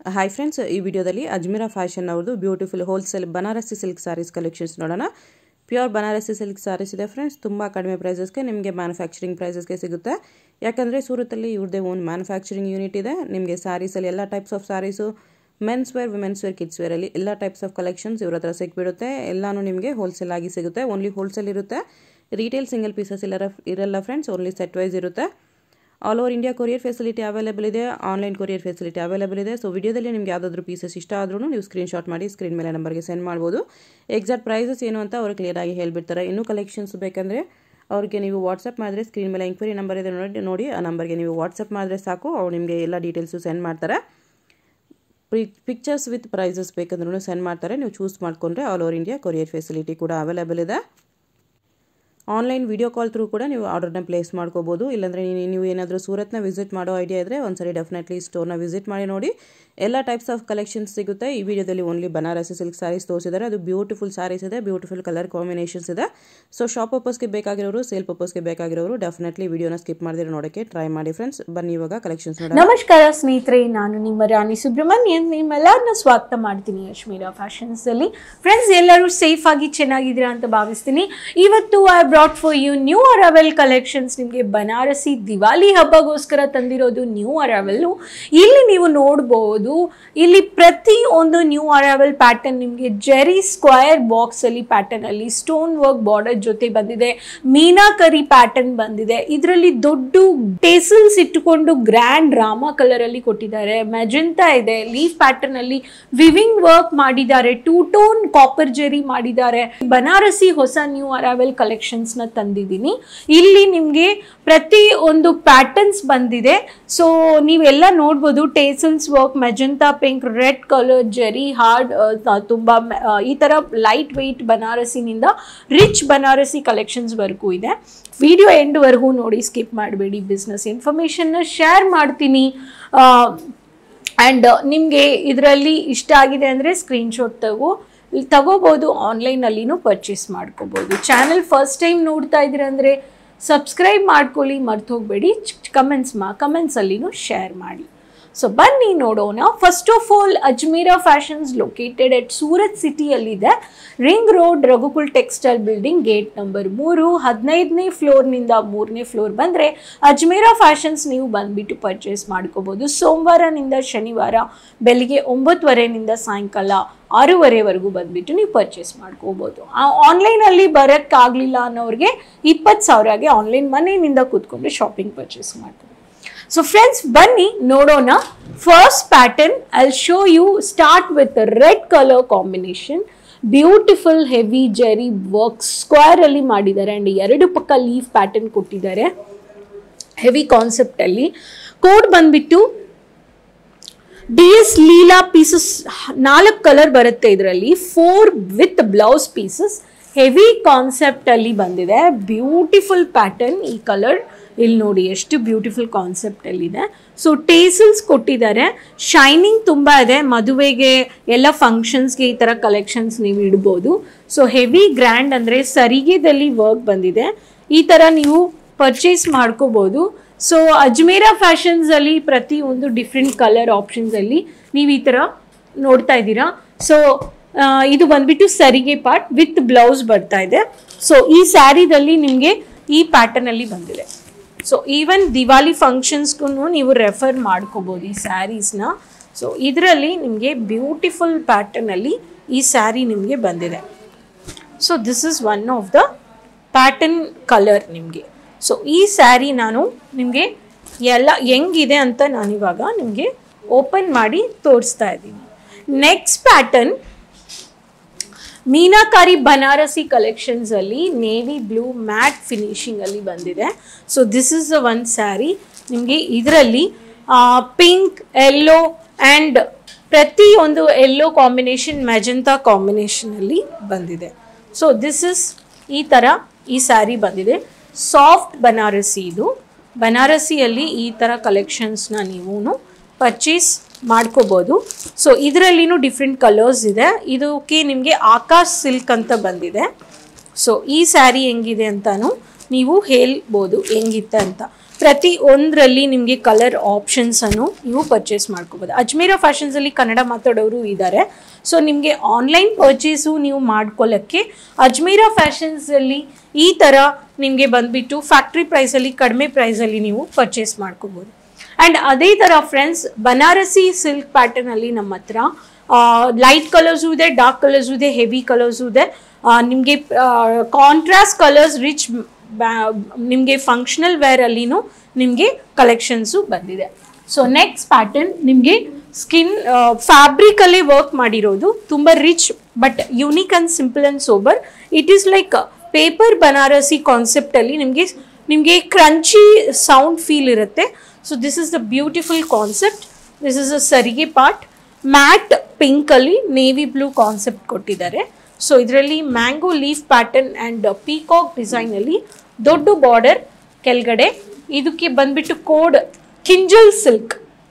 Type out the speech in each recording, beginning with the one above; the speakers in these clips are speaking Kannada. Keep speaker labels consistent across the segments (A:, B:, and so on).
A: ಹಾಯ್ ಫ್ರೆಂಡ್ಸ್ ಈ ವಿಡಿಯೋದಲ್ಲಿ ಅಜ್ಮೀರಾ ಫ್ಯಾಷನ್ ಅವ್ರದ್ದು beautiful wholesale Banarasi silk sarees collections ನೋಡೋಣ ಪ್ಯೂರ್ ಬನಾರಸಿ ಸಿಲ್ಕ್ ಸ್ಯಾರೀಸ್ ಇದೆ ಫ್ರೆಂಡ್ಸ್ ತುಂಬ ಕಡಿಮೆ ಪ್ರೈಸಸ್ಗೆ ನಿಮಗೆ ಮ್ಯಾನುಫ್ಯಾಕ್ಚರಿಂಗ್ ಪ್ರೈಸಸ್ಗೆ ಸಿಗುತ್ತೆ ಯಾಕಂದರೆ ಸೂರತ್ತಲ್ಲಿ ಇವ್ರದ್ದೇ ಓನ್ ಮ್ಯಾನುಫ್ಯಾಕ್ಚರಿಂಗ್ ಯೂನಿಟ್ ಇದೆ ನಿಮಗೆ ಸ್ಯಾರೀಸಲ್ಲಿ ಎಲ್ಲ types of sarees men's wear women's wear kids ವೇರಲ್ಲಿ ಎಲ್ಲ ಟೈಪ್ಸ್ ಆಫ್ ಕಲೆಕ್ಷನ್ಸ್ ಇವ್ರ ಹತ್ರ ಸಿಕ್ಬಿಡುತ್ತೆ ಎಲ್ಲನೂ ನಿಮಗೆ ಹೋಲ್ಸೇಲ್ ಆಗಿ ಸಿಗುತ್ತೆ ಓನ್ಲಿ ಹೋಲ್ಸೇಲ್ ಇರುತ್ತೆ ರಿಟೇಲ್ ಸಿಂಗಲ್ ಪೀಸಸ್ ಇಲ್ಲ ಇರಲ್ಲ ಫ್ರೆಂಡ್ಸ್ ಓನ್ಲಿ ಸೆಟ್ ವೈಸ್ ಇರುತ್ತೆ all over India courier facility available ಇದೆ ಆನ್ಲೈನ್ ಕೊರಿಯರ್ ಫೆಸಿಲಿಟಿ ಅವೈಲೇಬಲ್ ಇದೆ ಸೊ ವಿಡಿಯೋದಲ್ಲಿ ನಿಮ್ಗೆ ಯಾವುದಾದ್ರೂ ಪೀಸಸ್ ಇಷ್ಟ ಆದ್ರೂ ನೀವು ಸ್ಕ್ರೀನ್ಶಾಟ್ ಮಾಡಿ ಸ್ಕ್ರೀನ್ ಮೇಲೆ ನಂಬರ್ಗೆ ಸೆಂಡ್ ಮಾಡ್ಬೋದು ಎಕ್ಸಾಕ್ಟ್ ಪ್ರೈಸಸ್ ಏನು ಅಂತ ಅವರು ಕ್ಲಿಯರಾಗಿ ಹೇಳಿಬಿಡ್ತಾರೆ ಇನ್ನೂ ಕಲೆಕ್ಷನ್ಸ್ ಬೇಕಂದರೆ ಅವ್ರಿಗೆ ನೀವು ವಾಟ್ಸಪ್ ಮಾಡಿದ್ರೆ ಸ್ಕ್ರೀನ್ ಮೇಲೆ ಎಂಕ್ವೈರಿ ನಂಬರ್ ಇದೆ ನೋಡಿ ನೋಡಿ ಆ ನಂಬರ್ಗೆ ನೀವು ವಾಟ್ಸಪ್ ಮಾಡಿದ್ರೆ ಸಾಕು ಅವ್ರು ನಿಮಗೆ ಎಲ್ಲ ಡೀಟೇಲ್ಸು ಸೆಂಡ್ ಮಾಡ್ತಾರೆ ಪಿಕ್ಚರ್ಸ್ ವಿತ್ ಪ್ರೈಸಸ್ ಬೇಕಂದ್ರೂ ಸೆಂಡ್ ಮಾಡ್ತಾರೆ ನೀವು ಚೂಸ್ ಮಾಡಿಕೊಂಡ್ರೆ all over India courier facility ಕೂಡ ಅವೈಲೇಬಲ್ ಇದೆ ಆನ್ಲೈನ್ ವಿಡಿಯೋ ಕಾಲ್ ಥ್ರೂ ಕೂಡ ನೀವು ಆರ್ಡರ್ನ ಪ್ಲೇಸ್ ಮಾಡ್ಕೋಬೋದು ಇಲ್ಲಾಂದರೆ ನೀವು ಏನಾದರೂ ಸೂರತ್ನ ವಿಸಿಟ್ ಮಾಡೋ ಐಡಿಯಾ ಇದ್ದರೆ ಒಂದ್ಸರಿ ಡೆಫಿನೆಟ್ಲಿ ಸ್ಟೋರ್ನ ವಿಸಿಟ್ ಮಾಡಿ ನೋಡಿ ಎಲ್ಲ ಟೈಪ್ಸ್ ಆಫ್ ಕಲೆಕ್ಷನ್ಸ್ ಸಿಗುತ್ತೆ ಈ ವಿಡಿಯೋದಲ್ಲಿ ಓನ್ಲಿ ಬನಾರಸಿ ಸಿಲ್ಕ್ ಸ್ಯಾರೀಸ್ ತೋರಿಸಿದ್ದಾರೆ ಅದು ಬ್ಯೂಟಿಫುಲ್ ಸ್ಯಾರೀಸ್ ಇದೆ ಬ್ಯೂಟಿಫುಲ್ ಕಲರ್ ಕಾಂಬಿನೇಷನ್ಸ್ ಇದೆ ಸೊ ಶಾಪ್ ಪರ್ಪಸ್ಗೆ ಬೇಕಾಗಿರೋರು ಸೇಲ್ ಪರ್ಪಸ್ಗೆ ಬೇಕಾಗಿರೋರು ಡೆಫಿನೆಟ್ಲಿ ವಿಡಿಯೋನ ಸ್ಕಿಪ್ ಮಾಡಿದ್ರೆ ನೋಡೋಕ್ಕೆ ಟ್ರೈ ಮಾಡಿ ಫ್ರೆಂಡ್ಸ್ ಬನ್ನಿ ಇವಾಗ ಕಲೆಕ್ಷನ್ಸ್ ನೋಡೋಣ
B: ನಮಸ್ಕಾರ ಸ್ನೇಹಿತರೆ ನಾನು ನಿಮ್ಮ ರಾಣಿ ಸುಬ್ರಹ್ಮಣ್ಯನ್ ನಿಮ್ಮೆಲ್ಲರನ್ನ ಸ್ವಾಗತ ಮಾಡ್ತೀನಿ ಅಶ್ಮೀರಾ ಫ್ಯಾಷನ್ಸ್ ಅಲ್ಲಿ ಫ್ರೆಂಡ್ಸ್ ಎಲ್ಲರೂ ಸೇಫ್ ಆಗಿ ಚೆನ್ನಾಗಿದ್ದೀರಾ ಅಂತ ಭಾವಿಸ್ತೀನಿ ಇವತ್ತು I brought for you new arrival collections ನಿಮಗೆ ಬನಾರಸಿ ದಿವಾಲಿ ಹಬ್ಬಗೋಸ್ಕರ ತಂದಿರೋದು ನ್ಯೂ ಅರವೆಲ್ ಇಲ್ಲಿ ನೀವು ನೋಡಬಹುದು ಇಲ್ಲಿ ಪ್ರತಿ ಒಂದು ನ್ಯೂ ಅರವೆಲ್ ಪ್ಯಾಟರ್ನ್ ನಿಮಗೆ ಜೆರಿ ಸ್ಕ್ವಯರ್ ಬಾಕ್ಸ್ ಅಲ್ಲಿ ಪ್ಯಾಟರ್ನ್ ಅಲ್ಲಿ ಸ್ಟೋನ್ ವರ್ಕ್ ಬಾರ್ಡರ್ ಜೊತೆ ಬಂದಿದೆ ಮೀನಾಕರಿ ಪ್ಯಾಟರ್ನ್ ಬಂದಿದೆ ಇದರಲ್ಲಿ ದೊಡ್ಡ ಟೇಸಲ್ಸ್ ಇಟ್ಟುಕೊಂಡು ಗ್ರ್ಯಾಂಡ್ ರಾಮ ಕಲರ್ ಅಲ್ಲಿ ಕೊಟ್ಟಿದ್ದಾರೆ ಮೆಜೆಂಟಾ ಇದೆ ಲೀಫ್ ಪ್ಯಾಟರ್ನ್ ಅಲ್ಲಿ ವಿವಿಂಗ್ ವರ್ಕ್ ಮಾಡಿದ್ದಾರೆ ಟೂ ಟೋನ್ ಕಾಪರ್ ಜೆರಿ ಮಾಡಿದ್ದಾರೆ ಬನಾರಸಿ ಹೊಸ ನ್ಯೂ ಅರವೆಲ್ ಕಲೆಕ್ಷನ್ಸ್ ನ ತಂದಿದ್ದೀನಿ ಇಲ್ಲಿ ನಿಮ್ಗೆ ಪ್ರತಿ ಒಂದು ಪ್ಯಾಟರ್ನ್ಸ್ ಬಂದಿದೆ ಸೊ ನೀವೆಲ್ಲ ನೋಡ್ಬೋದು tassels work magenta pink red colour zari hard ತುಂಬಾ ಮ- ಆ, ಈ ತರ ಲೈಟ್ ವೆಯ್ಟ್ ಬನಾರಸಿನಿಂದ ರಿಚ್ ಬನಾರಸಿ ಕಲೆಕ್ಷನ್ಸ್ ವರ್ಗೂ ಇದೆ ವಿಡಿಯೋ ಎಂಡ್ವರೆಗೂ ನೋಡಿ ಸ್ಕಿಪ್ ಮಾಡಬೇಡಿ ಬಿಸ್ನೆಸ್ ಇನ್ಫಾರ್ಮೇಷನ್ನ ಶೇರ್ ಮಾಡ್ತೀನಿ ಆ್ಯಂಡ್ ನಿಮಗೆ ಇದರಲ್ಲಿ ಇಷ್ಟ ಆಗಿದೆ ಅಂದರೆ ಸ್ಕ್ರೀನ್ಶಾಟ್ ತಗೋ ಇಲ್ಲಿ ತಗೋಬೋದು ಆನ್ಲೈನಲ್ಲಿನೂ ಪರ್ಚೇಸ್ ಮಾಡ್ಕೋಬೋದು ಚಾನಲ್ ಫಸ್ಟ್ ಟೈಮ್ ನೋಡ್ತಾ ಇದ್ದೀರ ಅಂದರೆ ಸಬ್ಸ್ಕ್ರೈಬ್ ಮಾಡ್ಕೊಳ್ಳಿ ಮರ್ತು ಹೋಗಬೇಡಿ ಕಮೆಂಟ್ಸ್ ಮಾ ಕಮೆಂಟ್ಸಲ್ಲಿನೂ ಶೇರ್ ಮಾಡಿ ಸೊ ಬನ್ನಿ ನೋಡೋಣ first of all Ajmera fashions located at Surat ಸಿಟಿಯಲ್ಲಿದೆ ring road Raghukul textile building gate number ಮೂರು ಹದಿನೈದನೇ ಫ್ಲೋರ್ನಿಂದ ಮೂರನೇ ಫ್ಲೋರ್ ಬಂದರೆ ಅಜ್ಮೀರಾ ಫ್ಯಾಷನ್ಸ್ ನೀವು ಬಂದ್ಬಿಟ್ಟು ಪರ್ಚೇಸ್ ಮಾಡ್ಕೋಬೋದು ಸೋಮವಾರನಿಂದ ಶನಿವಾರ ಬೆಳಿಗ್ಗೆ ಒಂಬತ್ತುವರೆನಿಂದ ಸಾಯಂಕಾಲ ಆರೂವರೆವರೆಗೂ ಬಂದ್ಬಿಟ್ಟು ನೀವು ಪರ್ಚೇಸ್ ಮಾಡ್ಕೋಬೋದು ಆನ್ಲೈನಲ್ಲಿ ಬರೋಕ್ಕಾಗಲಿಲ್ಲ ಅನ್ನೋರಿಗೆ ಇಪ್ಪತ್ತು ಸಾವಿರಗೆ ಆನ್ಲೈನ್ ಮನೆಯಿಂದ ಕೂತ್ಕೊಂಡು ಶಾಪಿಂಗ್ ಪರ್ಚೇಸ್ ಮಾಡ್ತಾರೆ ಸೊ ಫ್ರೆಂಡ್ಸ್ ಬನ್ನಿ ನೋಡೋಣ first pattern I show you start with red colour combination beautiful heavy zari work square ಅಲ್ಲಿ ಮಾಡಿದ್ದಾರೆ ಅಂಡ್ ಎರಡು ಪಕ್ಕ ಲೀಫ್ ಪ್ಯಾಟರ್ನ್ ಕೊಟ್ಟಿದ್ದಾರೆ ಹೆವಿ ಕಾನ್ಸೆಪ್ಟ್ ಅಲ್ಲಿ ಕೋಡ್ ಬಂದ್ಬಿಟ್ಟು ಡಿ ಎಸ್ ಲೀಲಾ ಪೀಸಸ್ ನಾಲ್ಕು ಕಲರ್ ಬರುತ್ತೆ ಇದರಲ್ಲಿ four with blouse pieces heavy concept ಅಲ್ಲಿ ಬಂದಿದೆ ಬ್ಯೂಟಿಫುಲ್ ಪ್ಯಾಟರ್ನ್ ಈ ಕಲರ್ ಇಲ್ಲಿ ನೋಡಿ ಎಷ್ಟು ಬ್ಯೂಟಿಫುಲ್ ಕಾನ್ಸೆಪ್ಟ್ ಅಲ್ಲಿದೆ ಸೊ ಟೇಸಲ್ಸ್ ಕೊಟ್ಟಿದ್ದಾರೆ ಶೈನಿಂಗ್ ತುಂಬ ಇದೆ ಮದುವೆಗೆ ಎಲ್ಲ ಫಂಕ್ಷನ್ಸ್ಗೆ ಈ ಥರ ಕಲೆಕ್ಷನ್ಸ್ ನೀವು ಇಡ್ಬೋದು ಸೊ ಹೆವಿ ಗ್ರ್ಯಾಂಡ್ ಅಂದರೆ ಸರಿಗೆದಲ್ಲಿ ವರ್ಕ್ ಬಂದಿದೆ ಈ ಥರ ನೀವು ಪರ್ಚೇಸ್ ಮಾಡ್ಕೋಬೋದು ಸೊ ಅಜ್ಮೇರಾ ಫ್ಯಾಷನ್ಸ್ ಅಲ್ಲಿ ಪ್ರತಿ ಒಂದು ಡಿಫ್ರೆಂಟ್ ಕಲರ್ ಆಪ್ಷನ್ಸ್ ಅಲ್ಲಿ ನೀವು ಈ ತರ ನೋಡ್ತಾ ಇದ್ದೀರಾ ಸೊ ಇದು ಬಂದ್ಬಿಟ್ಟು ಸರಿಗೆ ಪಾರ್ಟ್ ವಿತ್ ಬ್ಲೌಸ್ ಬರ್ತಾ ಇದೆ ಸೊ ಈ ಸ್ಯಾರಿದಲ್ಲಿ ನಿಮಗೆ ಈ ಪ್ಯಾಟರ್ನ್ ಅಲ್ಲಿ ಬಂದಿದೆ ಸೊ ಈವನ್ ದಿವಾಲಿ ಫಂಕ್ಷನ್ಸ್ಗೂ ನೀವು ರೆಫರ್ ಮಾಡ್ಕೋಬೋದು ಈ ಸ್ಯಾರೀಸ್ನ ಸೊ ಇದರಲ್ಲಿ ನಿಮಗೆ ಬ್ಯೂಟಿಫುಲ್ ಪ್ಯಾಟರ್ನಲ್ಲಿ ಈ ಸ್ಯಾರಿ ನಿಮಗೆ ಬಂದಿದೆ so this is one of the pattern colour ನಿಮಗೆ ಸೊ ಈ ಸ್ಯಾರಿ ನಾನು ನಿಮಗೆ ಎಲ್ಲ ಹೆಂಗಿದೆ ಅಂತ ನಾನಿವಾಗ ನಿಮಗೆ ಓಪನ್ ಮಾಡಿ ತೋರಿಸ್ತಾ ಇದ್ದೀನಿ next pattern meenakari Banarasi collections ಅಲ್ಲಿ ನೇವಿ ಬ್ಲೂ ಮ್ಯಾಟ್ ಫಿನಿಶಿಂಗ್ ಅಲ್ಲಿ ಬಂದಿದೆ so this is the one saree ನಿಮಗೆ ಇದರಲ್ಲಿ ಪಿಂಕ್ ಎಲ್ಲೋ ಆ್ಯಂಡ್ ಪ್ರತಿ ಒಂದು ಎಲ್ಲೋ ಕಾಂಬಿನೇಷನ್ ಮೆಜಂತಾ ಕಾಂಬಿನೇಷನ್ ಅಲ್ಲಿ ಬಂದಿದೆ ಸೊ ದಿಸ್ ಇಸ್ ಈ ಥರ ಈ ಸ್ಯಾರಿ ಬಂದಿದೆ ಸಾಫ್ಟ್ ಬನಾರಸಿ ಇದು ಬನಾರಸಿಯಲ್ಲಿ ಈ ಥರ ಕಲೆಕ್ಷನ್ಸ್ನ ನೀವು ಪರ್ಚೇಸ್ ಮಾಡ್ಕೋಬೋದು ಸೊ ಇದರಲ್ಲಿನೂ ಡಿಫ್ರೆಂಟ್ ಕಲರ್ಸ್ ಇದೆ ಇದಕ್ಕೆ ನಿಮಗೆ ಆಕಾಶ್ ಸಿಲ್ಕ್ ಅಂತ ಬಂದಿದೆ ಸೊ ಈ ಸ್ಯಾರಿ ಹೆಂಗಿದೆ ಅಂತಾನು ನೀವು ಹೇಳ್ಬೋದು ಹೆಂಗಿತ್ತೆ ಅಂತ ಪ್ರತಿ ಒಂದರಲ್ಲಿ ನಿಮಗೆ ಕಲರ್ ಆಪ್ಷನ್ಸ್ ಅನ್ನು ನೀವು ಪರ್ಚೇಸ್ ಮಾಡ್ಕೋಬೋದು ಅಜ್ಮೀರಾ ಫ್ಯಾಷನ್ಸ್ ಅಲ್ಲಿ ಕನ್ನಡ ಮಾತಾಡೋರು ಇದ್ದಾರೆ ಸೊ ನಿಮಗೆ ಆನ್ಲೈನ್ ಪರ್ಚೇಸು ನೀವು ಮಾಡ್ಕೊಳ್ಳೋಕ್ಕೆ ಅಜ್ಮೀರಾ ಫ್ಯಾಷನ್ಸ್ ಅಲ್ಲಿ ಈ ಥರ ನಿಮಗೆ ಬಂದ್ಬಿಟ್ಟು ಫ್ಯಾಕ್ಟ್ರಿ ಪ್ರೈಸಲ್ಲಿ ಕಡಿಮೆ ಪ್ರೈಸಲ್ಲಿ ನೀವು ಪರ್ಚೇಸ್ ಮಾಡ್ಕೋಬೋದು ಆ್ಯಂಡ್ ಅದೇ ಥರ ಫ್ರೆಂಡ್ಸ್ ಬನಾರಸಿ ಸಿಲ್ಕ್ ಪ್ಯಾಟರ್ನಲ್ಲಿ ನಮ್ಮ ಹತ್ರ ಲೈಟ್ ಕಲರ್ಸು ಇದೆ ಡಾರ್ಕ್ ಕಲರ್ಸು ಇದೆ ಹೆವಿ ಕಲರ್ಸು ಇದೆ ನಿಮಗೆ ಕಾಂಟ್ರಾಸ್ಟ್ ಕಲರ್ಸ್ ರಿಚ್ ನಿಮಗೆ ಫಂಕ್ಷನಲ್ ವೇರಲ್ಲಿನೂ ನಿಮಗೆ ಕಲೆಕ್ಷನ್ಸು ಬಂದಿದೆ ಸೊ ನೆಕ್ಸ್ಟ್ ಪ್ಯಾಟರ್ನ್ ನಿಮಗೆ ಸ್ಕಿನ್ ಫ್ಯಾಬ್ರಿಕಲ್ಲೇ ವರ್ಕ್ ಮಾಡಿರೋದು ತುಂಬ rich but unique and simple and sober it is like paper Banarasi ಕಾನ್ಸೆಪ್ಟಲ್ಲಿ ನಿಮಗೆ ನಿಮಗೆ ಕ್ರಂಚಿ ಸೌಂಡ್ ಫೀಲ್ ಇರುತ್ತೆ so this is the beautiful concept this is a ಸರಿಗೆ ಪಾರ್ಟ್ ಮ್ಯಾಟ್ ಪಿಂಕಲ್ಲಿ ನೇವಿ ಬ್ಲೂ ಕಾನ್ಸೆಪ್ಟ್ ಕೊಟ್ಟಿದ್ದಾರೆ ಸೊ ಇದರಲ್ಲಿ mango leaf pattern and peacock ಡಿಸೈನಲ್ಲಿ ದೊಡ್ಡ ಬಾರ್ಡರ್ ಕೆಳಗಡೆ ಇದಕ್ಕೆ ಬಂದ್ಬಿಟ್ಟು ಕೋಡ್ ಕಿಂಜಲ್ ಸಿಲ್ಕ್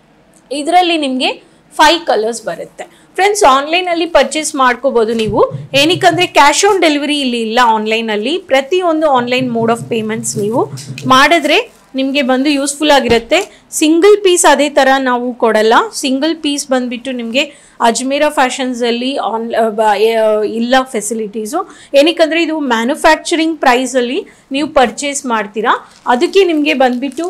B: ಇದರಲ್ಲಿ ನಿಮಗೆ ಫೈವ್ ಕಲರ್ಸ್ ಬರುತ್ತೆ ಫ್ರೆಂಡ್ಸ್ ಆನ್ಲೈನಲ್ಲಿ ಪರ್ಚೇಸ್ ಮಾಡ್ಕೋಬೋದು ನೀವು ಏನಕ್ಕಂದರೆ ಕ್ಯಾಶ್ ಆನ್ ಡೆಲಿವರಿ ಇಲ್ಲಿ ಇಲ್ಲ ಆನ್ಲೈನಲ್ಲಿ ಪ್ರತಿಯೊಂದು ಆನ್ಲೈನ್ ಮೋಡ್ ಆಫ್ ಪೇಮೆಂಟ್ಸ್ ನೀವು ಮಾಡಿದ್ರೆ ನಿಮಗೆ ಬಂದು ಯೂಸ್ಫುಲ್ ಆಗಿರುತ್ತೆ ಸಿಂಗಲ್ ಪೀಸ್ ಅದೇ ಥರ ನಾವು ಕೊಡಲ್ಲ ಸಿಂಗಲ್ ಪೀಸ್ ಬಂದುಬಿಟ್ಟು ನಿಮಗೆ ಅಜ್ಮೀರಾ ಫ್ಯಾಷನ್ಸಲ್ಲಿ ಆನ್ ಇಲ್ಲ ಫೆಸಿಲಿಟೀಸು ಏನಕ್ಕಂದರೆ ಇದು ಮ್ಯಾನುಫ್ಯಾಕ್ಚರಿಂಗ್ ಪ್ರೈಸಲ್ಲಿ ನೀವು ಪರ್ಚೇಸ್ ಮಾಡ್ತೀರಾ ಅದಕ್ಕೆ ನಿಮಗೆ ಬಂದುಬಿಟ್ಟು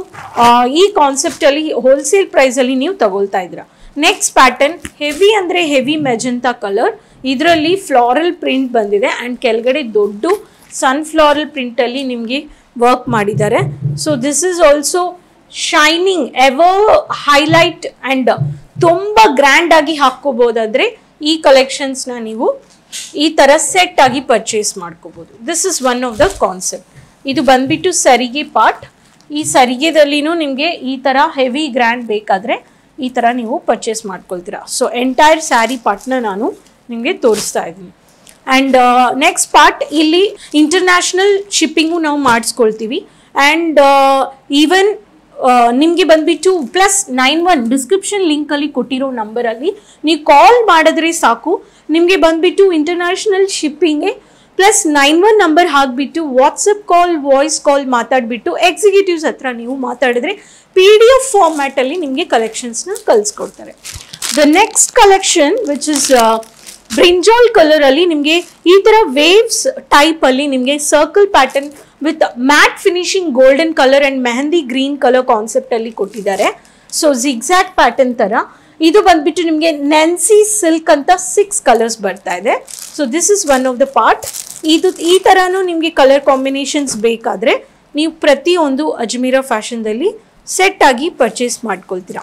B: ಈ ಕಾನ್ಸೆಪ್ಟಲ್ಲಿ ಹೋಲ್ಸೇಲ್ ಪ್ರೈಸಲ್ಲಿ ನೀವು ತಗೊಳ್ತಾ ಇದ್ದೀರಾ ನೆಕ್ಸ್ಟ್ ಪ್ಯಾಟರ್ನ್ ಹೆವಿ ಅಂದರೆ ಹೆವಿ ಮೆಜಂತಾ ಕಲರ್ ಇದರಲ್ಲಿ ಫ್ಲಾರಲ್ ಪ್ರಿಂಟ್ ಬಂದಿದೆ ಆ್ಯಂಡ್ ಕೆಳಗಡೆ ದೊಡ್ಡ ಸನ್ಫ್ಲಾರಲ್ ಪ್ರಿಂಟಲ್ಲಿ ನಿಮಗೆ ವರ್ಕ್ ಮಾಡಿದ್ದಾರೆ so this is also shining ever highlight and ತುಂಬ ಗ್ರ್ಯಾಂಡ್ ಆಗಿ ಹಾಕ್ಕೋಬೋದಾದ್ರೆ ಈ ಕಲೆಕ್ಷನ್ಸ್ನ ನೀವು ಈ ಥರ ಸೆಟ್ ಆಗಿ ಪರ್ಚೇಸ್ ಮಾಡ್ಕೋಬೋದು this is one of the concept ಇದು ಬಂದ್ಬಿಟ್ಟು ಸರಿಗೆ ಪಾರ್ಟ್ ಈ ಸರಿಗೆದಲ್ಲಿನೂ ನಿಮಗೆ ಈ ಥರ ಹೆವಿ ಗ್ರ್ಯಾಂಡ್ ಬೇಕಾದರೆ ಈ ಥರ ನೀವು ಪರ್ಚೇಸ್ ಮಾಡ್ಕೊಳ್ತೀರಾ ಸೊ ಎಂಟೈರ್ ಸ್ಯಾರಿ ಪಾರ್ಟ್ನ ನಾನು ನಿಮಗೆ ತೋರಿಸ್ತಾ ಇದ್ದೀನಿ ಆ್ಯಂಡ್ ನೆಕ್ಸ್ಟ್ ಪಾರ್ಟ್ ಇಲ್ಲಿ ಇಂಟರ್ನ್ಯಾಷನಲ್ ಶಿಪ್ಪಿಂಗು ನಾವು ಮಾಡಿಸ್ಕೊಳ್ತೀವಿ ಆ್ಯಂಡ್ ಈವನ್ ನಿಮಗೆ ಬಂದ್ಬಿಟ್ಟು ಪ್ಲಸ್ ನೈನ್ ಒನ್ ಡಿಸ್ಕ್ರಿಪ್ಷನ್ ಲಿಂಕಲ್ಲಿ ಕೊಟ್ಟಿರೋ ನಂಬರಲ್ಲಿ ನೀವು ಕಾಲ್ ಮಾಡಿದ್ರೆ ಸಾಕು ನಿಮಗೆ ಬಂದ್ಬಿಟ್ಟು ಇಂಟರ್ನ್ಯಾಷನಲ್ ಶಿಪ್ಪಿಂಗ್ಗೆ ಪ್ಲಸ್ ನೈನ್ ಒನ್ ನಂಬರ್ ಹಾಕ್ಬಿಟ್ಟು ವಾಟ್ಸಪ್ ಕಾಲ್ ವಾಯ್ಸ್ ಕಾಲ್ ಮಾತಾಡಿಬಿಟ್ಟು ಎಕ್ಸಿಕ್ಯೂಟಿವ್ಸ್ ಹತ್ರ ನೀವು ಮಾತಾಡಿದ್ರೆ ಪಿ ಡಿ ಎಫ್ ಫಾರ್ಮ್ಯಾಟಲ್ಲಿ ನಿಮಗೆ ಕಲೆಕ್ಷನ್ಸ್ನ ಕಳಿಸ್ಕೊಡ್ತಾರೆ the next collection which is brinjal ಕಲರಲ್ಲಿ ನಿಮಗೆ ಈ ಥರ ವೇವ್ಸ್ ಟೈಪಲ್ಲಿ ನಿಮಗೆ circle pattern with matte finishing golden colour and mehndi green colour ಕಾನ್ಸೆಪ್ಟಲ್ಲಿ ಕೊಟ್ಟಿದ್ದಾರೆ ಸೊ ಜಿಗ್ಸಾಕ್ಟ್ ಪ್ಯಾಟರ್ನ್ ಥರ ಇದು ಬಂದ್ಬಿಟ್ಟು ನಿಮಗೆ ನೆನ್ಸಿ ಸಿಲ್ಕ್ ಅಂತ ಸಿಕ್ಸ್ ಕಲರ್ಸ್ ಬರ್ತಾ ಇದೆ so this is one of the part ಇದು ಈ ಥರನೂ ನಿಮಗೆ ಕಲರ್ ಕಾಂಬಿನೇಷನ್ಸ್ ಬೇಕಾದರೆ ನೀವು ಪ್ರತಿಯೊಂದು ಅಜ್ಮೀರಾ ಫ್ಯಾಷನ್ದಲ್ಲಿ ಸೆಟ್ ಆಗಿ ಪರ್ಚೇಸ್ ಮಾಡ್ಕೊಳ್ತೀರಾ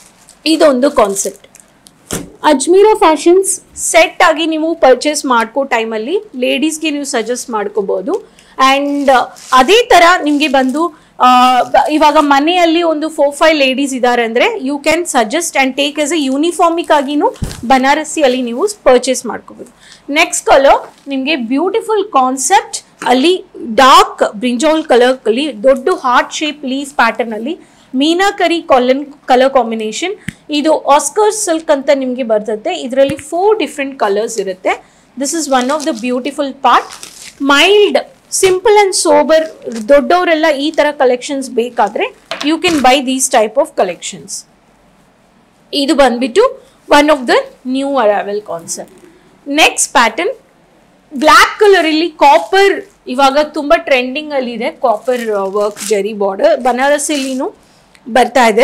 B: ಇದೊಂದು ಕಾನ್ಸೆಪ್ಟ್ ಅಜ್ಮೀರಾ ಫ್ಯಾಷನ್ಸ್ ಸೆಟ್ ಆಗಿ ನೀವು ಪರ್ಚೇಸ್ ಮಾಡ್ಕೋ ಟೈಮಲ್ಲಿ ಲೇಡೀಸ್ಗೆ ನೀವು ಸಜೆಸ್ಟ್ ಮಾಡ್ಕೋಬೋದು ಆ್ಯಂಡ್ ಅದೇ ಥರ ನಿಮಗೆ ಬಂದು ಆ, ಬ- ಇವಾಗ ಮನೆಯಲ್ಲಿ ಒಂದು ಫೋರ್ ಫೈವ್ ಲೇಡೀಸ್ ಇದ್ದಾರೆ ಅಂದರೆ you can suggest and take as a ಯೂನಿಫಾರ್ಮಿಕ್ ಆಗಿನೂ ಬನಾರಸಿಯಲ್ಲಿ ನೀವು ಪರ್ಚೇಸ್ ಮಾಡ್ಕೋಬೋದು ನೆಕ್ಸ್ಟ್ ಕಲರ್ ನಿಮಗೆ ಬ್ಯೂಟಿಫುಲ್ ಕಾನ್ಸೆಪ್ಟ್ ಅಲ್ಲಿ ಡಾರ್ಕ್ ಬ್ರಿಂಜಾಲ್ ಕಲರ್ ಅಲ್ಲಿ ದೊಡ್ಡ ಹಾರ್ಟ್ ಶೇಪ್ ಲೀಫ್ ಪ್ಯಾಟರ್ನ್ ಅಲ್ಲಿ ಮೀನಾಕರಿ ಕಾಲನ್ ಕಲರ್ ಕಾಂಬಿನೇಷನ್ ಇದು ಆಸ್ಕರ್ ಸಿಲ್ಕ್ ಅಂತ ನಿಮಗೆ ಬರ್ತದೆ ಇದರಲ್ಲಿ ಫೋರ್ ಡಿಫ್ರೆಂಟ್ ಕಲರ್ಸ್ ಇರುತ್ತೆ this is one of the beautiful part mild simple and sober ದೊಡ್ಡವರೆಲ್ಲ ಈ ಥರ ಕಲೆಕ್ಷನ್ಸ್ ಬೇಕಾದರೆ you can buy these type of collections ಇದು ಬಂದ್ಬಿಟ್ಟು one of the new arrival concept next pattern black colour ಇಲ್ಲಿ ಕಾಪರ್ ಇವಾಗ ತುಂಬ ಟ್ರೆಂಡಿಂಗ್ ಅಲ್ಲಿ ಇದೆ ಕಾಪರ್ ವರ್ಕ್ ಜರಿ ಬಾರ್ಡರ್ ಬನಾರಸಿಲಿನೂ ಬರ್ತಾ ಇದೆ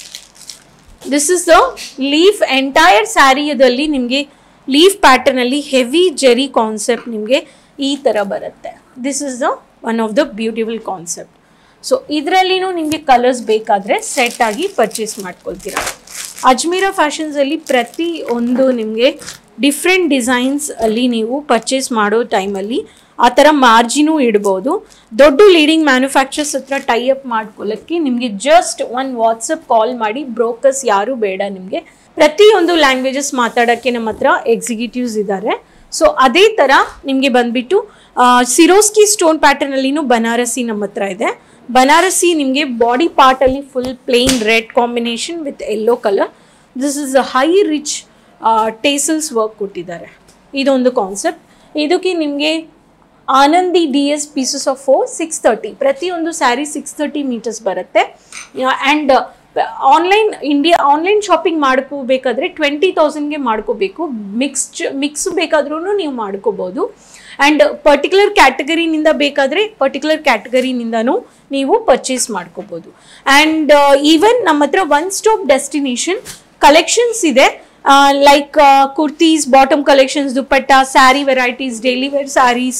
B: this is the leaf entire ಸ್ಯಾರಿಯದಲ್ಲಿ ನಿಮಗೆ ಲೀಫ್ ಪ್ಯಾಟರ್ನ್ ಅಲ್ಲಿ ಹೆವಿ ಜೆರಿ ಕಾನ್ಸೆಪ್ಟ್ ನಿಮಗೆ ಈ ಥರ ಬರುತ್ತೆ this is the one of the beautiful concept so ಇದರಲ್ಲಿನೂ ನಿಮಗೆ ಕಲರ್ಸ್ ಬೇಕಾದರೆ ಸೆಟ್ ಆಗಿ ಪರ್ಚೇಸ್ ಮಾಡ್ಕೊಳ್ತೀರಾ ಅಜ್ಮೀರಾ ಫ್ಯಾಷನ್ಸಲ್ಲಿ ಪ್ರತಿ ಒಂದು ನಿಮಗೆ ಡಿಫ್ರೆಂಟ್ ಡಿಸೈನ್ಸ್ ಅಲ್ಲಿ ನೀವು ಪರ್ಚೇಸ್ ಮಾಡೋ ಟೈಮಲ್ಲಿ ಆ ಥರ ಮಾರ್ಜಿನೂ ಇಡ್ಬೋದು ದೊಡ್ಡ ಲೀಡಿಂಗ್ ಮ್ಯಾನುಫ್ಯಾಕ್ಚರ್ಸ್ ಹತ್ರ ಟೈ ಅಪ್ ಮಾಡ್ಕೊಳ್ಳೋಕ್ಕೆ ನಿಮಗೆ ಜಸ್ಟ್ ಒಂದು ವಾಟ್ಸಪ್ ಕಾಲ್ ಮಾಡಿ ಬ್ರೋಕರ್ಸ್ ಯಾರೂ ಬೇಡ ನಿಮಗೆ ಪ್ರತಿಯೊಂದು ಲ್ಯಾಂಗ್ವೇಜಸ್ ಮಾತಾಡೋಕ್ಕೆ ನಮ್ಮ ಹತ್ರ ಎಕ್ಸಿಕ್ಯೂಟಿವ್ಸ್ ಇದ್ದಾರೆ ಸೊ ಅದೇ ಥರ ನಿಮಗೆ ಬಂದ್ಬಿಟ್ಟು ಸಿರೋಸ್ಕಿ ಸ್ಟೋನ್ ಪ್ಯಾಟರ್ನಲ್ಲಿನೂ ಬನಾರಸಿ ನಮ್ಮ ಹತ್ರ ಇದೆ ಬನಾರಸಿ ನಿಮಗೆ ಬಾಡಿ ಪಾರ್ಟಲ್ಲಿ full plain red combination with yellow colour this is a high rich tassels work ಕೊಟ್ಟಿದ್ದಾರೆ ಇದೊಂದು ಕಾನ್ಸೆಪ್ಟ್ ಇದಕ್ಕೆ ನಿಮಗೆ Anandi D S pieces of four six thirty ಪ್ರತಿಯೊಂದು ಸ್ಯಾರಿ ಸಿಕ್ಸ್ ತರ್ಟಿ ಮೀಟರ್ಸ್ ಬರುತ್ತೆ and online India online shopping ಮಾಡ್ಕೋಬೇಕಾದ್ರೆ ಟ್ವೆಂಟಿ ತೌಸಂಡ್ಗೆ ಮಾಡ್ಕೋಬೇಕು ಮಿಕ್ಸ್ ಮಿಕ್ಸ್ ಬೇಕಾದ್ರೂ ನೀವು ಮಾಡ್ಕೋಬೋದು ಆ್ಯಂಡ್ ಪರ್ಟಿಕ್ಯುಲರ್ ಕ್ಯಾಟಗರಿನಿಂದ ಬೇಕಾದರೆ ಪರ್ಟಿಕ್ಯುಲರ್ ಕ್ಯಾಟಗರಿನಿಂದನೂ ನೀವು ಪರ್ಚೇಸ್ ಮಾಡ್ಕೋಬೋದು ಆ್ಯಂಡ್ ಈವನ್ ನಮ್ಮ ಹತ್ರ ಒನ್ ಸ್ಟಾಪ್ ಡೆಸ್ಟಿನೇಷನ್ ಕಲೆಕ್ಷನ್ಸ್ ಇದೆ like kurtis bottom collections dupatta sari varieties daily wear saris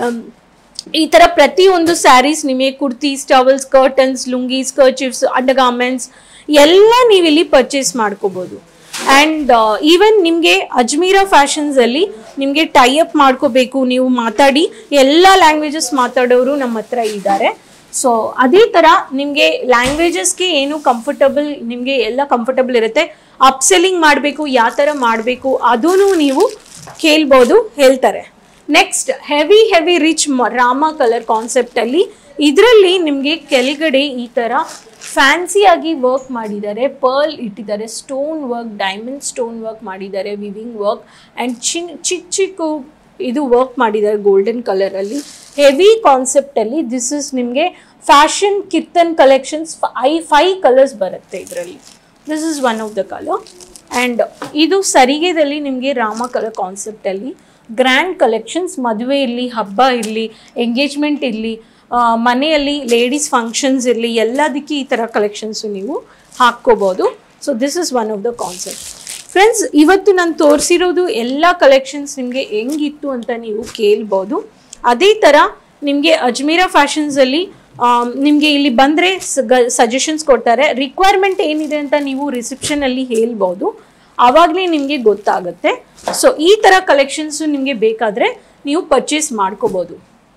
B: ಈ ಥರ ಪ್ರತಿಯೊಂದು ಸ್ಯಾರೀಸ್ ನಿಮಗೆ kurtis towels curtains lungis kerchiefs undergarments ಎಲ್ಲ ನೀವಿಲ್ಲಿ ಪರ್ಚೇಸ್ ಮಾಡ್ಕೋಬೋದು ಆ್ಯಂಡ್ ಈವನ್ ನಿಮಗೆ ಅಜ್ಮೀರಾ ಫ್ಯಾಷನ್ಸಲ್ಲಿ ನಿಮಗೆ ಟೈ ಅಪ್ ಮಾಡ್ಕೋಬೇಕು ನೀವು ಮಾತಾಡಿ ಎಲ್ಲ ಲ್ಯಾಂಗ್ವೇಜಸ್ ಮಾತಾಡೋರು ನಮ್ಮ ಹತ್ರ ಇದ್ದಾರೆ ಸೊ ಅದೇ ಥರ ನಿಮಗೆ ಲ್ಯಾಂಗ್ವೇಜಸ್ಗೆ ಏನು ಕಂಫರ್ಟಬಲ್ ನಿಮಗೆ ಎಲ್ಲ ಕಂಫರ್ಟಬಲ್ ಇರುತ್ತೆ ಅಪ್ಸೆಲ್ಲಿಂಗ್ ಮಾಡಬೇಕು ಯಾವ ಥರ ಮಾಡಬೇಕು ಅದೂ ನೀವು ಕೇಳ್ಬೋದು ಹೇಳ್ತಾರೆ next heavy heavy rich Rama colour ಕಾನ್ಸೆಪ್ಟಲ್ಲಿ ಇದರಲ್ಲಿ ನಿಮಗೆ ಕೆಳಗಡೆ ಈ ಥರ ಫ್ಯಾನ್ಸಿಯಾಗಿ ವರ್ಕ್ ಮಾಡಿದ್ದಾರೆ ಪರ್ಲ್ ಇಟ್ಟಿದ್ದಾರೆ stone work diamond stone work ಮಾಡಿದ್ದಾರೆ ವಿವಿಂಗ್ ವರ್ಕ್ ಆ್ಯಂಡ್ ಚಿನ್ ಚಿಕ್ಕ ಚಿಕ್ಕ ಇದು ವರ್ಕ್ ಮಾಡಿದ್ದಾರೆ ಗೋಲ್ಡನ್ ಕಲರಲ್ಲಿ ಹೆವಿ ಕಾನ್ಸೆಪ್ಟಲ್ಲಿ ದಿಸ್ ಇಸ್ ನಿಮಗೆ ಫ್ಯಾಷನ್ ಕಿರ್ತನ್ ಕಲೆಕ್ಷನ್ಸ್ ಐ ಫೈ ಕಲರ್ಸ್ ಬರುತ್ತೆ ಇದರಲ್ಲಿ this is one of the colour and ಇದು ಸರಿಗೆದಲ್ಲಿ ನಿಮಗೆ ರಾಮ ಕಲರ್ ಕಾನ್ಸೆಪ್ಟಲ್ಲಿ ಗ್ರ್ಯಾಂಡ್ ಕಲೆಕ್ಷನ್ಸ್ ಮದುವೆ ಇರಲಿ ಹಬ್ಬ ಇರಲಿ ಎಂಗೇಜ್ಮೆಂಟ್ ಇರಲಿ ಮನೆಯಲ್ಲಿ ಲೇಡೀಸ್ ಫಂಕ್ಷನ್ಸ್ ಇರಲಿ ಎಲ್ಲದಕ್ಕೆ ಈ ಥರ ಕಲೆಕ್ಷನ್ಸು ನೀವು ಹಾಕ್ಕೋಬೋದು so this is one of the concept friends ಇವತ್ತು ನಾನು ತೋರಿಸಿರೋದು ಎಲ್ಲ ಕಲೆಕ್ಷನ್ಸ್ ನಿಮಗೆ ಹೆಂಗಿತ್ತು ಅಂತ ನೀವು ಕೇಳ್ಬೋದು ಅದೇ ಥರ ನಿಮಗೆ ಅಜ್ಮೀರಾ ಫ್ಯಾಷನ್ಸಲ್ಲಿ ನಿಮಗೆ ಇಲ್ಲಿ ಬಂದರೆ ಸಜೆಷನ್ಸ್ ಕೊಡ್ತಾರೆ ರಿಕ್ವೈರ್ಮೆಂಟ್ ಏನಿದೆ ಅಂತ ನೀವು ರಿಸೆಪ್ಷನಲ್ಲಿ ಹೇಳ್ಬೋದು ಆವಾಗಲೇ ನಿಮಗೆ ಗೊತ್ತಾಗುತ್ತೆ ಸೊ ಈ ಥರ ಕಲೆಕ್ಷನ್ಸು ನಿಮಗೆ ಬೇಕಾದರೆ ನೀವು ಪರ್ಚೇಸ್ ಮಾಡ್ಕೋಬೋದು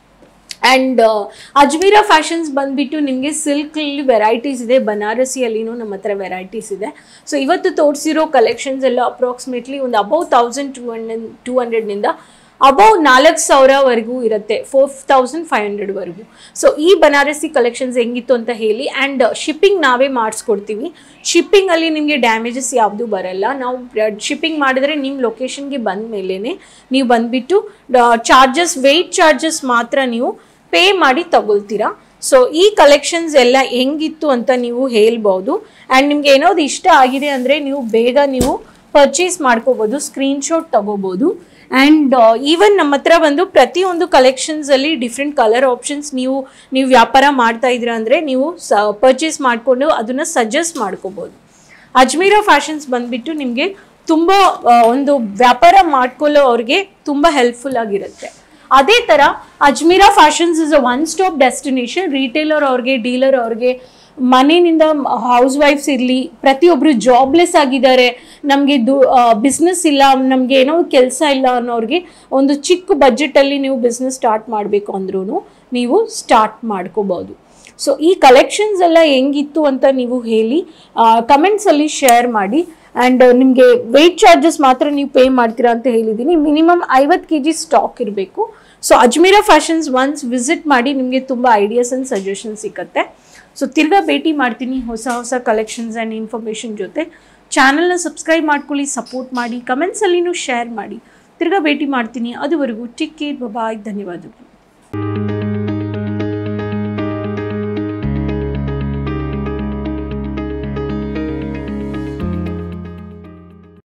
B: ಆ್ಯಂಡ್ ಅಜ್ಮೀರಾ ಫ್ಯಾಷನ್ಸ್ ಬಂದುಬಿಟ್ಟು ನಿಮಗೆ ಸಿಲ್ಕಲ್ಲಿ ವೆರೈಟೀಸ್ ಇದೆ ಬನಾರಸಿಯಲ್ಲಿನೂ ನಮ್ಮ ಹತ್ರ ವೆರೈಟೀಸ್ ಇದೆ ಸೊ ಇವತ್ತು ತೋರಿಸಿರೋ ಕಲೆಕ್ಷನ್ಸ್ ಎಲ್ಲ ಅಪ್ರಾಕ್ಸಿಮೇಟ್ಲಿ ಒಂದು above thousand two hundred two ಹಂಡ್ರೆಡ್ನಿಂದ ಅಬೌವ್ ನಾಲ್ಕು ಸಾವಿರವರೆಗೂ ಇರುತ್ತೆ ಫೋರ್ ತೌಸಂಡ್ ಫೈವ್ ಹಂಡ್ರೆಡ್ವರೆಗೂ ಸೊ ಈ ಬನಾರಸಿ ಕಲೆಕ್ಷನ್ಸ್ ಹೆಂಗಿತ್ತು ಅಂತ ಹೇಳಿ ಆ್ಯಂಡ್ ಶಿಪ್ಪಿಂಗ್ ನಾವೇ ಮಾಡಿಸ್ಕೊಡ್ತೀವಿ ಶಿಪ್ಪಿಂಗಲ್ಲಿ ನಿಮಗೆ ಡ್ಯಾಮೇಜಸ್ ಯಾವುದೂ ಬರಲ್ಲ ನಾವು ಶಿಪ್ಪಿಂಗ್ ಮಾಡಿದ್ರೆ ನಿಮ್ಮ ಲೊಕೇಶನ್ಗೆ ಬಂದ ಮೇಲೇ ನೀವು ಬಂದುಬಿಟ್ಟು ಚಾರ್ಜಸ್ ವೆಯ್ಟ್ ಚಾರ್ಜಸ್ ಮಾತ್ರ ನೀವು ಪೇ ಮಾಡಿ ತಗೊಳ್ತೀರಾ ಸೊ ಈ ಕಲೆಕ್ಷನ್ಸ್ ಎಲ್ಲ ಹೆಂಗಿತ್ತು ಅಂತ ನೀವು ಹೇಳ್ಬೋದು ಆ್ಯಂಡ್ ನಿಮ್ಗೆ ಏನಾದ್ರು ಇಷ್ಟ ಆಗಿದೆ ಅಂದರೆ ನೀವು ಬೇಗ ನೀವು ಪರ್ಚೇಸ್ ಮಾಡ್ಕೋಬೋದು ಸ್ಕ್ರೀನ್ಶಾಟ್ ತಗೋಬೋದು ಆ್ಯಂಡ್ ಈವನ್ ನಮ್ಮ ಹತ್ರ ಬಂದು ಪ್ರತಿಯೊಂದು ಕಲೆಕ್ಷನ್ಸಲ್ಲಿ ಡಿಫ್ರೆಂಟ್ ಕಲರ್ ಆಪ್ಷನ್ಸ್ ನೀವು ನೀವು ವ್ಯಾಪಾರ ಮಾಡ್ತಾ ಇದ್ದೀರಾ ಅಂದರೆ ನೀವು ಸ ಪರ್ಚೇಸ್ ಮಾಡಿಕೊಂಡು ಅದನ್ನು ಸಜೆಸ್ಟ್ ಮಾಡ್ಕೋಬೋದು ಅಜ್ಮೀರಾ ಫ್ಯಾಷನ್ಸ್ ಬಂದುಬಿಟ್ಟು ನಿಮಗೆ ತುಂಬ ಒಂದು ವ್ಯಾಪಾರ ಮಾಡ್ಕೊಳ್ಳೋ ಅವ್ರಿಗೆ ತುಂಬ ಹೆಲ್ಪ್ಫುಲ್ ಆಗಿರುತ್ತೆ ಅದೇ ಥರ Ajmera fashions is a one stop destination retailer ಅವ್ರಿಗೆ ಡೀಲರ್ ಅವ್ರಿಗೆ ಮನೆಯಿಂದ ಹೌಸ್ ವೈಫ್ಸ್ ಇರಲಿ ಪ್ರತಿಯೊಬ್ಬರು ಜಾಬ್ಲೆಸ್ ಆಗಿದ್ದಾರೆ ನಮಗೆ ದು ಬಿಸ್ನೆಸ್ ಇಲ್ಲ ನಮಗೆ ಏನೋ ಕೆಲಸ ಇಲ್ಲ ಅನ್ನೋರಿಗೆ ಒಂದು ಚಿಕ್ಕ ಬಜೆಟಲ್ಲಿ ನೀವು ಬಿಸ್ನೆಸ್ ಸ್ಟಾರ್ಟ್ ಮಾಡಬೇಕು ಅಂದ್ರೂ ನೀವು ಸ್ಟಾರ್ಟ್ ಮಾಡ್ಕೋಬೋದು ಸೊ ಈ ಕಲೆಕ್ಷನ್ಸ್ ಎಲ್ಲ ಹೆಂಗಿತ್ತು ಅಂತ ನೀವು ಹೇಳಿ ಕಮೆಂಟ್ಸಲ್ಲಿ ಶೇರ್ ಮಾಡಿ ಆ್ಯಂಡ್ ನಿಮಗೆ ವೆಯ್ಟ್ ಚಾರ್ಜಸ್ ಮಾತ್ರ ನೀವು ಪೇ ಮಾಡ್ತೀರಾ ಅಂತ ಹೇಳಿದ್ದೀನಿ ಮಿನಿಮಮ್ ಐವತ್ತು ಕೆ ಜಿ ಸ್ಟಾಕ್ ಇರಬೇಕು so Ajmera fashions once visit ಮಾಡಿ ನಿಮಗೆ ತುಂಬ ಐಡಿಯಾಸ್ ಆ್ಯಂಡ್ ಸಜೆಷನ್ ಸಿಗುತ್ತೆ ಸೊ ತಿರ್ಗಾ ಭೇಟಿ ಮಾಡ್ತೀನಿ ಹೊಸ ಹೊಸ ಕಲೆಕ್ಷನ್ಸ್ ಆ್ಯಂಡ್ ಇನ್ಫಾರ್ಮೇಷನ್ ಜೊತೆ ಚಾನಲ್ನ ಸಬ್ಸ್ಕ್ರೈಬ್ ಮಾಡ್ಕೊಳ್ಳಿ ಸಪೋರ್ಟ್ ಮಾಡಿ ಕಮೆಂಟ್ಸಲ್ಲಿನೂ ಶೇರ್ ಮಾಡಿ ತಿರ್ಗಾ ಭೇಟಿ ಮಾಡ್ತೀನಿ ಅದುವರೆಗೂ ಟಿಕ್ ಕೇರ್ ಬಾಯ್ ಧನ್ಯವಾದಗಳು